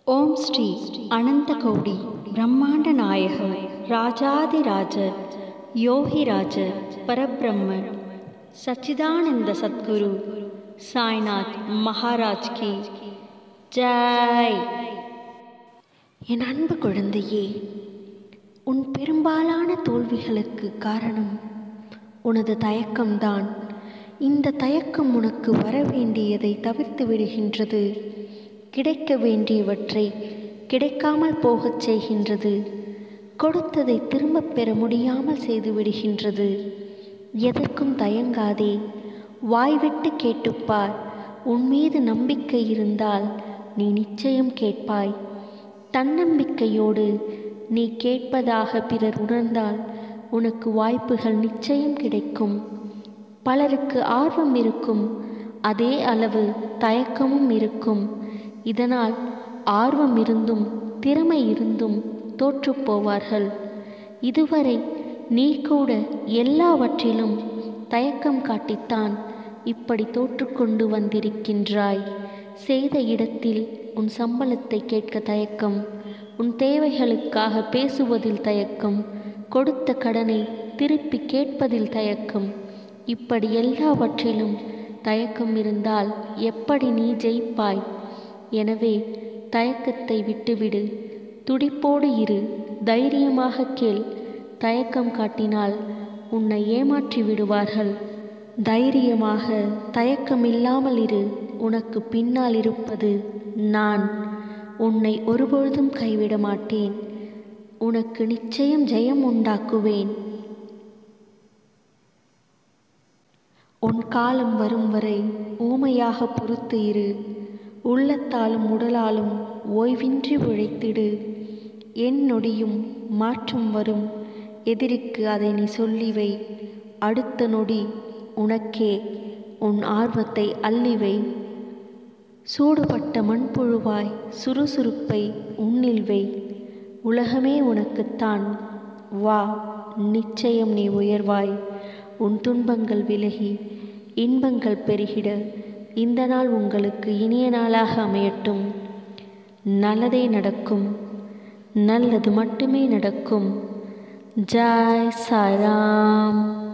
ஓம் ஸ்ரீ அனந்தகௌடி பிரம்மாண்ட நாயக ராஜாதிராஜ யோகிராஜ பரபிரம்ம சச்சிதானந்த சத்குரு சாய்நாத் மகாராஜ் கி ஜெய் என் அன்பு குழந்தையே உன் பெரும்பாலான தோல்விகளுக்கு காரணம் உனது தயக்கம்தான் இந்த தயக்கம் உனக்கு வர வேண்டியதை தவிர்த்து விடுகின்றது கிடைக்க வேண்டியவற்றை கிடைக்காமல் போகச் செய்கின்றது கொடுத்ததை திரும்பப் பெற முடியாமல் செய்து விடுகின்றது எதற்கும் தயங்காதே வாய்விட்டு கேட்டுப்பார் உன் மீது நம்பிக்கை இருந்தால் நீ நிச்சயம் கேட்பாய் தன்னம்பிக்கையோடு நீ கேட்பதாக பிறர் உணர்ந்தால் உனக்கு வாய்ப்புகள் நிச்சயம் கிடைக்கும் பலருக்கு ஆர்வம் இருக்கும் அதே அளவு தயக்கமும் இருக்கும் இதனால் ஆர்வம் இருந்தும் திறமை இருந்தும் தோற்றுப் போவார்கள் இதுவரை நீ கூட எல்லாவற்றிலும் தயக்கம் காட்டித்தான் இப்படி தோற்றுக்கொண்டு வந்திருக்கின்றாய் செய்த இடத்தில் உன் சம்பளத்தை கேட்க தயக்கம் உன் தேவைகளுக்காக பேசுவதில் தயக்கம் கொடுத்த கடனை திருப்பி கேட்பதில் தயக்கம் இப்படி எல்லாவற்றிலும் தயக்கம் இருந்தால் எப்படி நீ ஜெயிப்பாய் எனவே தயக்கத்தை விட்டுவிடு துடிப்போடு இரு தைரியமாக கேள் தயக்கம் காட்டினால் உன்னை ஏமாற்றி விடுவார்கள் தைரியமாக தயக்கமில்லாமல் இரு உனக்கு பின்னால் இருப்பது நான் உன்னை ஒருபொழுதும் கைவிட மாட்டேன் உனக்கு நிச்சயம் ஜெயம் உண்டாக்குவேன் உன் காலம் வரும் வரை ஊமையாக பொறுத்து இரு உள்ளத்தாலும் உடலாலும் ஓய்வின்றி உழைத்திடு என் நொடியும் மாற்றம் வரும் எதிரிக்கு அதை நீ சொல்லிவை அடுத்த நொடி உனக்கே உன் ஆர்வத்தை அள்ளிவை சூடுபட்ட மண்புழுவாய் சுறுசுறுப்பை உன்னில் வை உலகமே உனக்குத்தான் வா நிச்சயம் நீ உயர்வாய் உன் துன்பங்கள் விலகி இன்பங்கள் பெருகிட இந்த நாள் உங்களுக்கு இனிய நாளாக அமையட்டும் நல்லதே நடக்கும் நல்லது மட்டுமே நடக்கும் ஜாய் சாய்ராம்